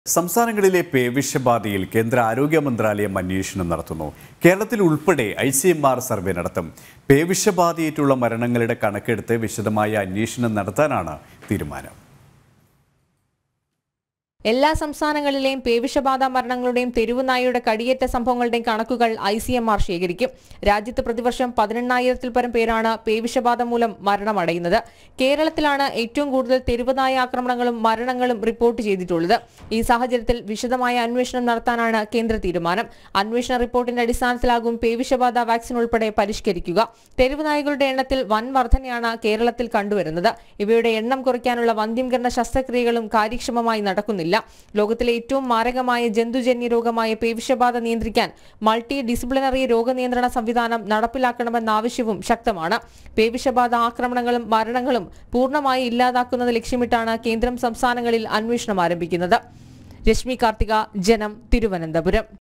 സംസ്ഥാനങ്ങളിലെ പേവിഷബാധയിൽ കേന്ദ്ര ആരോഗ്യ മന്ത്രാലയം അന്വേഷണം നടത്തുന്നു കേരളത്തിൽ ഉൾപ്പെടെ I C M R survey നടത്തും പേവിഷബാധയേറ്റുള്ള മരണങ്ങളുടെ കണക്കെടുത്ത് വിശദമായ അന്വേഷണം നടത്താനാണ് തീരുമാനം എല്ലാ സംസ്ഥാനങ്ങളിലെയും പേവിഷബാധ മരണങ്ങളുടെയും തെരുവുനായയുടെ കടിയേറ്റ സംഭവങ്ങളുടെയും കണക്കുകൾ ഐ സി എം ആർ ശേഖരിക്കും രാജ്യത്ത് പ്രതിവർഷം പതിനെണ്ണായിരത്തിൽ പരം പേരാണ് പേവിഷബാധ മൂലം മരണമടയുന്നത് കേരളത്തിലാണ് ഏറ്റവും കൂടുതൽ തെരുവുനായ ആക്രമണങ്ങളും മരണങ്ങളും റിപ്പോർട്ട് ചെയ്തിട്ടുള്ളത് ഈ സാഹചര്യത്തിൽ വിശദമായ അന്വേഷണം നടത്താനാണ് കേന്ദ്ര തീരുമാനം അന്വേഷണ റിപ്പോർട്ടിന്റെ അടിസ്ഥാനത്തിലാകും പേവിഷബാധ വാക്സിൻ ഉൾപ്പെടെ പരിഷ്കരിക്കുക തെരുവുനായകളുടെ എണ്ണത്തിൽ വൻ വർധനയാണ് കേരളത്തിൽ കണ്ടുവരുന്നത് ഇവയുടെ എണ്ണം കുറയ്ക്കാനുള്ള വന്ധ്യംകരണ ശസ്ത്രക്രിയകളും കാര്യക്ഷമമായി നടക്കുന്നില്ല ലോകത്തിലെ ഏറ്റവും മാരകമായ ജന്തുജന്യ രോഗമായ പേവിഷബാധ നിയന്ത്രിക്കാൻ മൾട്ടി ഡിസിപ്ലിനറി രോഗനിയന്ത്രണ സംവിധാനം നടപ്പിലാക്കണമെന്ന ആവശ്യവും ശക്തമാണ് പേവിഷബാധ ആക്രമണങ്ങളും മരണങ്ങളും പൂർണ്ണമായി ഇല്ലാതാക്കുന്നത് ലക്ഷ്യമിട്ടാണ് കേന്ദ്രം സംസ്ഥാനങ്ങളിൽ അന്വേഷണം ആരംഭിക്കുന്നത് രശ്മി കാർത്തിക ജനം തിരുവനന്തപുരം